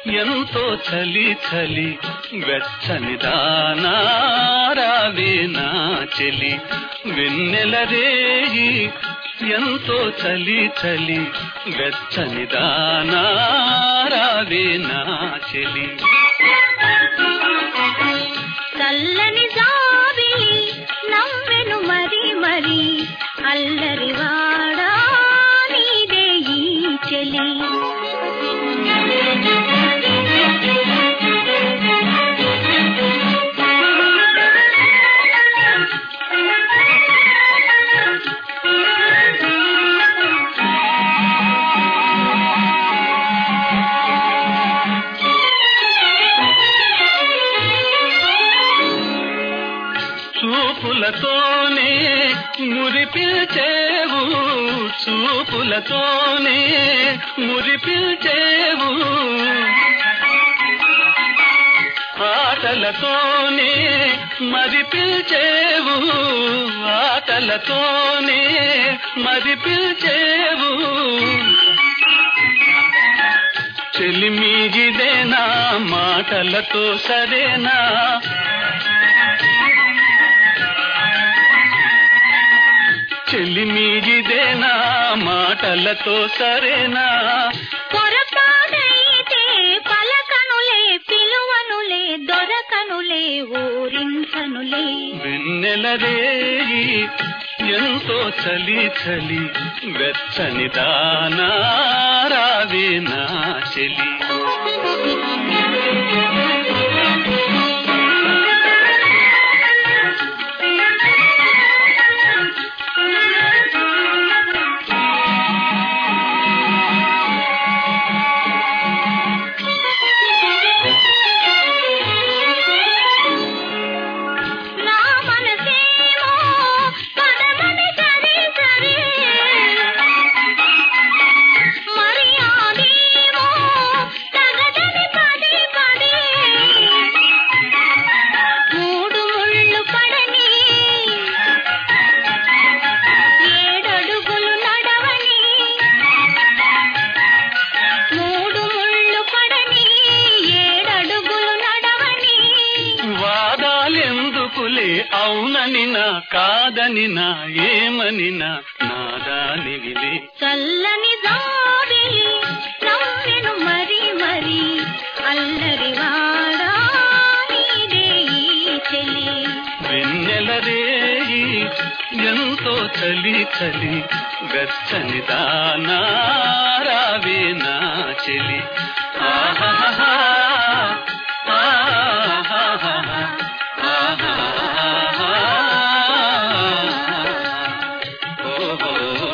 ఎంతో చలి చలి వెచ్చని దానా రావే నా చెలి వెన్నెల రేయి ఎంతో చలి చలి వెచ్చని దానా రావే నా చెలి చల్లని జాబిలి నవ్వెను మరి మరి అల్లరి వాడా నీదే ఈ చెలి చూపులతోనే మురిపిల్చేవు చూపులతోనే మురిపిల్చేవు ఆటలతోనే మరి పిల్చేవు ఆటలతోనే మరి పిల్చేవు చెలిమీగిదేనా మాటలతో సరేనా చెలిమీగిదేనా మాటలతో సరేనా పొరపాటైతే పలకనులే పిలువనులే దొరకనులే ఊరించనులే వెన్నెల రేయి ఎంతో చలి చలి వెచ్చని దానా రావే నా చెలి నా మనసేమో పదమని సరి సరి మరి ఆదేమో తగదని పది పది మూడు ముళ్ళు పడని ఏడడుగులు నడవని మూడు ముళ్ళు పడని ఏడడుగులు నడవని వాదాలెందుకులే అవునని నా కాదని నా ఏమని నా నాదానివిలే చల్లని జాబిలి నవ్వెను మరి మరి అల్లరి వాడా నీదే ఈ చెలి వెన్నెల రేయి ఎంతో చలి చలి వెచ్చని దానా రావే నా చెలి ఆహాహా ఆహాహా ఆహాహా ఓహో